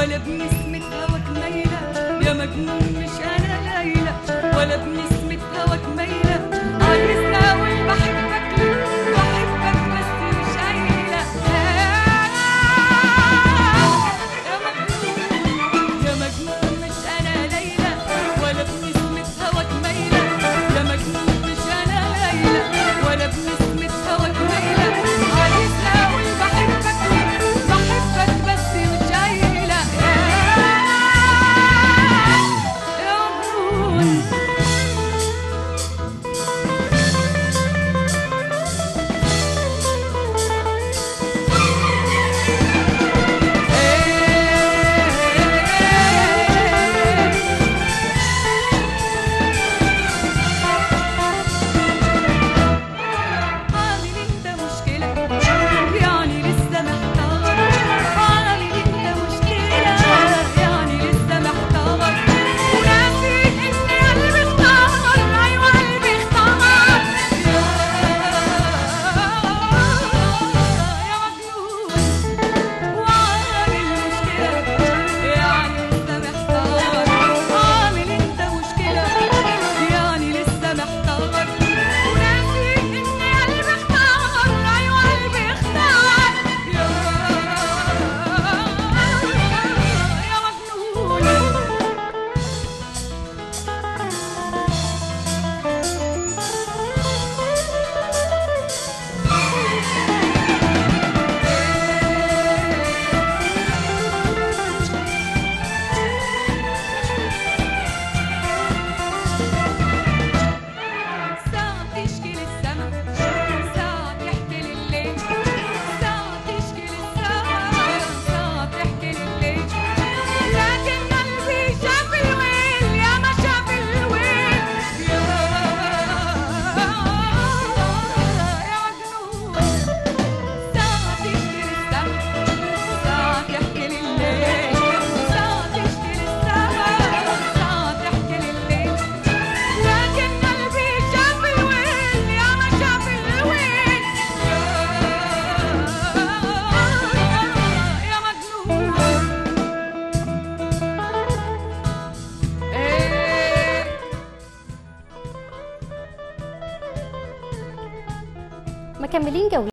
ولا بنسمة هواك مايلة يا مجنون مش أنا ليلى ولا بنسمة هواك مايلة عايزني أقول بحبك بحبك بس مش قايلة يا مجنون يا مجنون مش أنا ليلى ولا بنسمة هواك مايلة يا مجنون مش أنا ليلى ولا بنسمة هواك مايلة عايزني أقول بحبك بحبك بس مش قايلة يا مجنون عامل انت مشكلة يعني لسه محتار عامل انت مشكلة يعني لسه محتار وناسي ان قلبي اختار ايوه قلبي اختار يا يا مجنون وعامل مشكلة يعني لسه محتار عامل انت مشكلة يعني لسه محتار وناسي ان قلبي اختار ايوه قلبي اختار يا يا مجنون ساعة تشكي للسما ساعة تحكي للليل ساعة تشكي للسما ساعة تحكي للليل لكن قلبي شاف الويل يا ما شاف الويل يا يا مجنون ساعة تشكي للسما ساعة تحكي للليل ساعة تشكي للسما ساعة تحكي للليل لكن قلبي شاف الويل يا ما شاف الويل يا مجنون ايه مكملين جولتنا